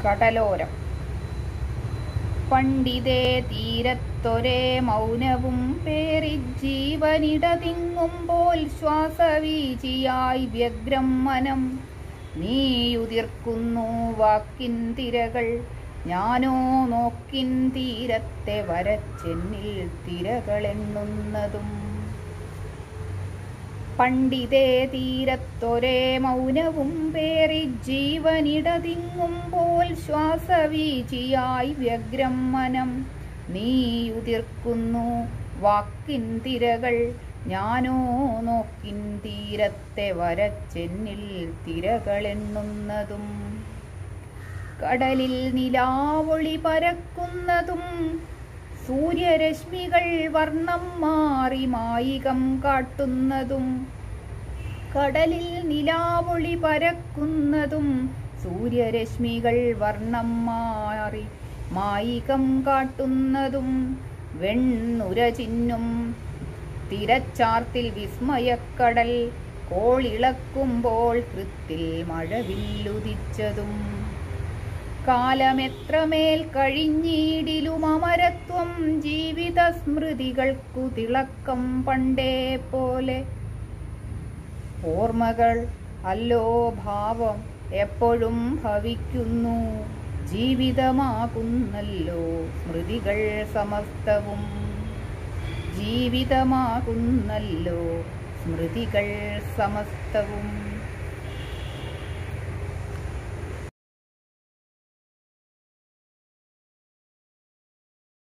കടലോരം പണ്ഡിതേ തീരത്തൊരേ മൗനവും പേറി ജീവനിടതിങ്ങുമ്പോൾ ശ്വാസവീചിയായി വ്യഗ്രം മനം നീയുതിർക്കുന്നു വാക്കിൻ തിരകൾ ഞാനോ നോക്കിൻ തീരത്തെ വരച്ചെന്നിൽ തിരകളെണ്ണുന്നതും പണ്ഡിതേ തീരത്തൊരേ മൗനവും പേറി ജീവനിടതിങ്ങുമ്പോൾ ശ്വാസവീചിയായി വ്യഗ്രം മനം നീയുതിർക്കുന്നു വാക്കിൻ തിരകൾ ഞാനോ നോക്കിൻ തീരത്തെ വരച്ചെന്നിൽ തിരകളെണ്ണുന്നതും കടലിൽ നിലാവൊളി പരക്കുന്നതും സൂര്യരശ്മികൾ വർണ്ണം മാറി മായികം കാട്ടുന്നതും കടലിൽ നിലാവൊളി പരക്കുന്നതും സൂര്യരശ്മികൾ വർണ്ണം മാറി മായികം കാട്ടുന്നതും വെണ്ണുര ചിന്നും തിരച്ചാർത്തിൽ വിസ്മയക്കടൽ കോളിളക്കുമ്പോൾ കൃത്തിൽ മഴവില്ലുദിച്ചതും കാലമെത്രമേൽ കഴിഞ്ഞിടിലും അമരത്വം ജീവിത സ്മൃതികൾക്കു തിളക്കം പണ്ടേ പോലെ ഓർമ്മകൾ അല്ലോ ഭാവം എപ്പോഴും ഭവിക്കുന്നു ജീവിതമാകുന്നല്ലോ സ്മൃതികൾ സമസ്തവും ജീവിതമാകുന്നല്ലോ സ്മൃതികൾ സമസ്തവും